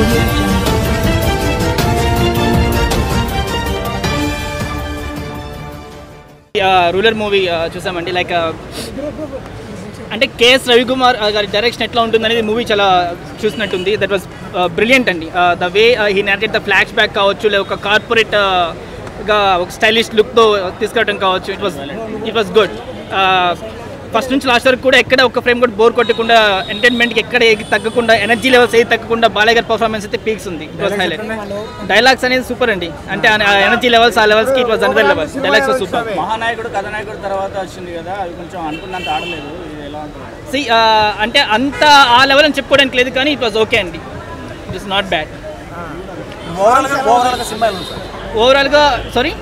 audio jungle. Ruler movie చూసామండి like అంటే KS Ravikumar uh, గారి డైరెక్షన్ ఎట్లా ఉంటుంది అనేది మూవీ చాలా చూసినట్టుంది దట్ వాస్ బ్రిలియంట్ అండి the way he narrate the flashback కావచ్చు లేదా ఒక కార్పొరేట్ గా ఒక స్టైలిష్ లుక్తో తీసుకురావడం కావచ్చు it was it was good first నుంచి లాస్ట్ వరకు కూడా ఎక్కడ ఒక ఫ్రేమ్ కూడా బోర్ కొట్టకుండా ఎంటర్టైన్మెంట్కి ఎక్కడ ఏది తగ్గకుండా ఎనర్జీ లెవెల్స్ ఏది తగ్గకుండా బాలయ్య గారి పర్ఫార్మెన్స్ అయితే పీక్స్ ఉంది ఇట్ వాస్ హైలైట్ డైలాగ్స్ అనేది సూపర్ అండి అంటే ఆ ఎనర్జీ లెవెల్స్ ఆ లెవెల్స్కి it was another levels dialogues super Mahanayakudu Kathanayakudu తర్వాత వచ్చింది కదా అది కొంచెం అనుకున్నంత ఆడలేదు ఇది ఎలా ఉంటుంది సి అంటే అంత ఆ లెవెల్ అని చెప్పుకోవడానికి లేదు కానీ ఇట్ వాజ్ ఓకే అండి it is not bad overall overall సినిమా ఎలా ఉంది సార్ ఓవరాల్గా sorry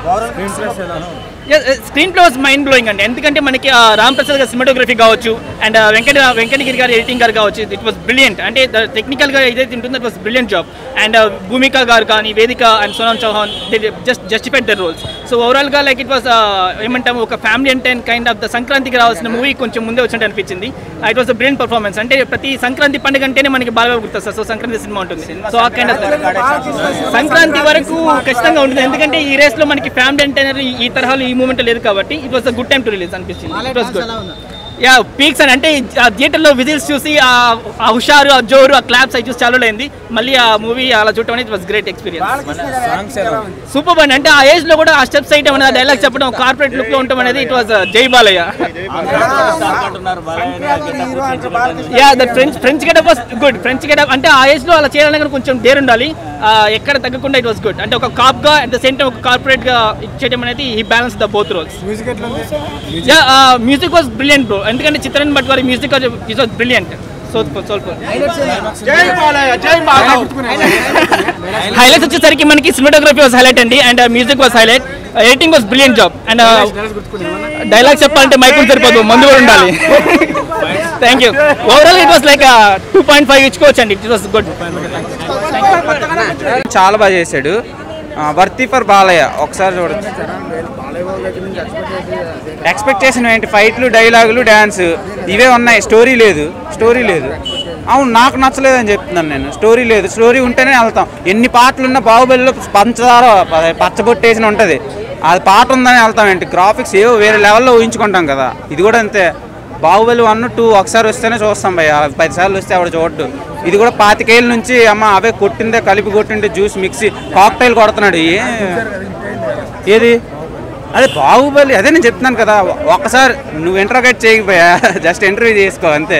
screenplay was mind blowing అండి ఎందుకంటే మనకి ఆ, రామ్ ప్రసాద్ గారి సినిమాటోగ్రఫీ కావచ్చు అండ్ వెంకట వెంకటగిరి గారి ఎడిటింగ్ గారు కావచ్చు ఇట్ వాస్ బ్రిలియంట్ అంటే టెక్నికల్గా ఏదైతే ఉంటుందో it was brilliant job and Bhumika గారు కానీ Vedhika and Sonal Chauhan just justified their roles so ఓవరాల్గా లైక్ ఇట్ వాస్ ఏమంటాము ఒక family entertain kind of the సంక్రాంతికి రావాల్సిన మూవీ కొంచెం ముందే వచ్చినట్టు అనిపించింది ఇట్ వాస్ బ్రిలియంట్ పర్ఫార్మెన్స్ అంటే ప్రతి సంక్రాంతి పండుగ అంటేనే మనకి బాగా గుర్తొస్తుంది సో సంక్రాంతి సినిమా ఉంటుంది సో ఆ కైండ్ ఆఫ్ సంక్రాంతి వరకు ఖచ్చితంగా ఉంటుంది ఎందుకంటే ఈ రేస్ లో మనకి ఫ్యామిలీ ఎంటైనర్ ఈ తరహాలో ఈ మూమెంట్ లేదు కాబట్టి it was good time to release అనిపించింది it was good yeah peaks అని అంటే థియేటర్ లో విజిల్స్ చూసి ఆ ఆ హుషారు ఆ జోరు ఆ క్లాప్స్ అవి చూసి చాలా అయింది మళ్ళీ ఆ మూవీ అలా చూడటం అనేది వాస్ గ్రేట్ ఎక్స్పీరియన్స్ సూపర్ అండి అంటే ఆ ఏజ్ లో కూడా ఆ స్టెప్స్ వేయడం అనేది డైలాగ్ చెప్పడం కార్పొరేట్ లుక్ లో ఉండటం అనేది ఇట్ వాస్ జై బాలయ్య అంటున్నారు Balayya yeah that French French getup was good French getup అంటే ఆ ఏజ్ లో అలా చేయాలని కానీ కొంచెం డేర్ ఉండాలి ఆ, ఎక్కడ తగ్గకుండా ఇట్ వాస్ గుడ్ అంటే ఒక కాప్ గా అట్ ద సేమ్ టైం ఒక కార్పొరేట్ గా ఇచ్చేయడం అనేది ఈ balance the both roles yeah music was brilliant bro ఎందుకంటే చిత్రన్ భట్ గారి music it was brilliant soulful soulful highlights వచ్చేసరికి మనకి సినిమాటోగ్రఫీ వాస్ హైలైట్ అండి and music was highlight editing was brilliant job and dialogue చెప్పాలంటే మైక్ సరిపోదు మందు కూడా ఉండాలి thank you overall it was like two point five ఇచ్చుకోవచ్చు అండి ఇట్ వాస్ గుడ్ చాలా బాగా చేశాడు వర్తి ఫర్ బాలయ్య ఒకసారి చూడొచ్చు ఎక్స్పెక్టేషన్ ఏంటి ఫైట్లు డైలాగులు డ్యాన్స్ ఇవే ఉన్నాయి స్టోరీ లేదు స్టోరీ లేదు అవును నాకు నచ్చలేదని చెప్తున్నాను నేను స్టోరీ లేదు స్టోరీ ఉంటేనే వెళ్తాం ఎన్ని పాటలు ఉన్నా బాహుబలిలో పంచదార ప- పచ్చబొట్టేసిన ఉంటుంది అది పాట ఉందని వెళ్తాం ఏంటి గ్రాఫిక్స్ ఏవో వేరే లెవెల్లో ఊహించుకుంటాం కదా ఇది కూడా అంతే బాహుబలి వన్ టూ ఒకసారి వస్తేనే చూస్తాం భయ్య పదిసార్లు వస్తే ఆవిడ చూడడు ఇది కూడా పాతికేళ్ళ నుంచి అమ్మ అవే కొట్టిందే కలిపి కొట్టిండే జ్యూస్ మిక్సీ కాక్టైల్ కొడుతున్నాడు ఏ ఏది అదే బాహుబలి అదే నేను చెప్తున్నాను కదా ఒక్కసారి నువ్వు ఇంటర్గేట్ చేయకపోయా జస్ట్ ఇంటర్వ్యూ చేసుకో అంతే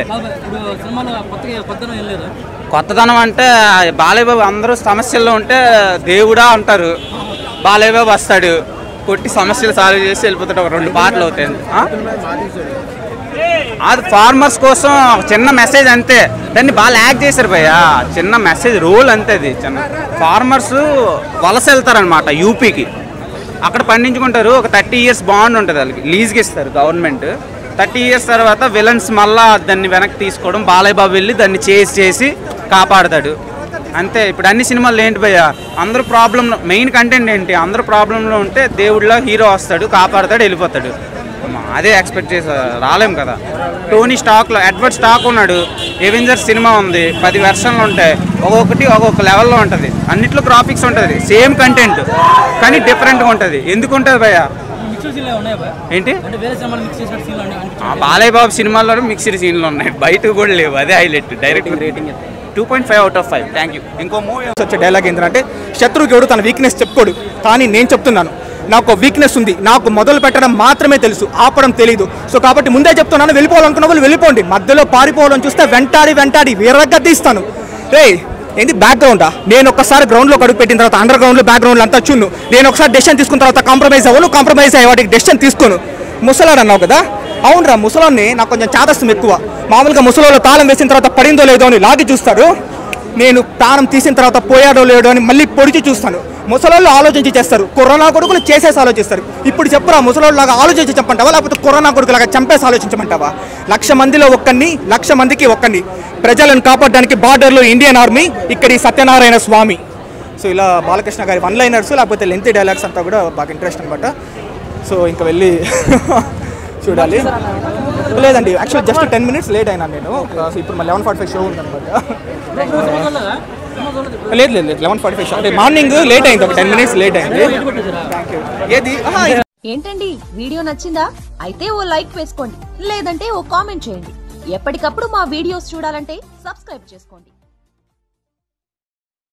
కొత్తదనం అంటే బాలయ్య బాబు అందరూ సమస్యల్లో ఉంటే దేవుడా అంటారు బాలయ్య బాబు వస్తాడు కొట్టి సమస్యలు సాల్వ్ చేసి వెళ్ళిపోతాడు ఒక రెండు పాటలు అవుతాయి ఆ? అది ఫార్మర్స్ కోసం ఒక చిన్న మెసేజ్ అంతే దాన్ని బాగా యాక్ట్ చేశారు భయ్య చిన్న మెసేజ్ రోల్ అంతే అది చిన్న ఫార్మర్స్ వలస వెళ్తారనమాట యూపీకి అక్కడ పండించుకుంటారు ఒక థర్టీ ఇయర్స్ బాండ్ ఉంటుంది వాళ్ళకి లీజ్కి ఇస్తారు గవర్నమెంట్ థర్టీ ఇయర్స్ తర్వాత విలన్స్ మళ్ళా దాన్ని వెనక్కి తీసుకోవడం బాలయ్య బాబు వెళ్ళి దాన్ని చేసి చేసి కాపాడతాడు అంతే ఇప్పుడు అన్ని సినిమాలు ఏంటి భయ్య అందరూ ప్రాబ్లం మెయిన్ కంటెంట్ ఏంటి అందరూ ప్రాబ్లంలో ఉంటే దేవుడిలో హీరో వస్తాడు కాపాడతాడు వెళ్ళిపోతాడు అమ్మా, అదే ఎక్స్పెక్ట్ చేసా రాలేం కదా టోనీ స్టాక్లో ఎడ్వర్డ్ స్టాక్ ఉన్నాడు ఎవెంజర్స్ సినిమా ఉంది పది వెర్షన్లు ఉంటాయి ఒక్కొక్కటి ఒక్కొక్క లెవెల్లో ఉంటుంది అన్నిట్లో గ్రాఫిక్స్ ఉంటుంది సేమ్ కంటెంట్ కానీ డిఫరెంట్గా ఉంటుంది ఎందుకు ఉంటుంది భయ్య ఏంటి ఆ బాలయ్య బాబు సినిమాల్లో మిక్స్డ్ సీన్లు ఉన్నాయి బయట కూడా లేవు అదే highlight direct rating two point five out of five thank you ఇంకో మూవీ వచ్చే డైలాగ్ ఏంటంటే శత్రువుకి ఎవడు తన వీక్నెస్ చెప్పుకోడు కానీ నేను చెప్తున్నాను నాకు వీక్నెస్ ఉంది నాకు మొదలు పెట్టడం మాత్రమే తెలుసు ఆపడం తెలియదు సో కాబట్టి ముందే చెప్తున్నాను వెళ్ళిపోవాలనుకున్న వాళ్ళు వెళ్ళిపోండి మధ్యలో పారిపోవాలని చూస్తే వెంటాడి వెంటాడి వీరగ తీస్తాను రే ఏంది బ్యాక్గ్రౌండా నేను ఒక్కసారి గ్రౌండ్లో అడుగు పెట్టిన తర్వాత అండర్ గ్రౌండ్లో బ్యాక్గ్రౌండ్లో అంతా చున్ను నేను ఒకసారి డెసిషన్ తీసుకున్న తర్వాత కాంప్రమైజ్ అవ్వను కాంప్రమైజ్ అయ్యే వాటికి డెసిషన్ తీసుకోను ముసలాడు అన్నావు కదా అవునరా ముసలాన్ని నాకు కొంచెం చాదస్తం ఎక్కువ మామూలుగా ముసలోళ్ళు తాళం వేసిన తర్వాత పడిందో లేదో అని లాగి చూస్తాడు నేను ప్రాణం తీసిన తర్వాత పోయాడో లేడో అని మళ్ళీ పొడిచి చూస్తాను ముసలోళ్ళు ఆలోచించి చేస్తారు కరోనా కొడుకులు చేసేసి ఆలోచిస్తారు ఇప్పుడు చెప్పురా ముసలోళ్ళు లాగా ఆలోచించి చెప్పంటావా లేకపోతే కరోనా కొడుకు లాగా చంపేసి ఆలోచించమంటావా లక్ష మందిలో ఒక్కడిని లక్ష మందికి ఒక్కడిని ప్రజలను కాపాడడానికి బార్డర్లో ఇండియన్ ఆర్మీ ఇక్కడి సత్యనారాయణ స్వామి సో ఇలా బాలకృష్ణ గారి వన్ లైనర్స్ లేకపోతే లెంత్ డైలాగ్స్ అంతా కూడా బాగా ఇంట్రెస్ట్ అనమాట సో ఇంకా వెళ్ళి చూడాలి లేదండి actual just ten minutes late అయినా నేను సో ఇప్పుడు మళ్ళీ లెవెన్ ఫార్టీ ఫైవ్ షో ఉందన్నమాట లేదు లేదు లేదు లెవెన్ ఫార్టీ ఫైవ్ అంటే మార్నింగ్ లేట్ అయింది ఒక టెన్ మినిట్స్ లేట్ అయింది ఏది ఆహా, ఇది ఏంటండి వీడియో నచ్చిందా అయితే ఓ లైక్ వేసుకోండి లేదంటే ఓ కామెంట్ చేయండి ఎప్పటికప్పుడు మా వీడియోస్ చూడాలంటే సబ్స్క్రైబ్ చేసుకోండి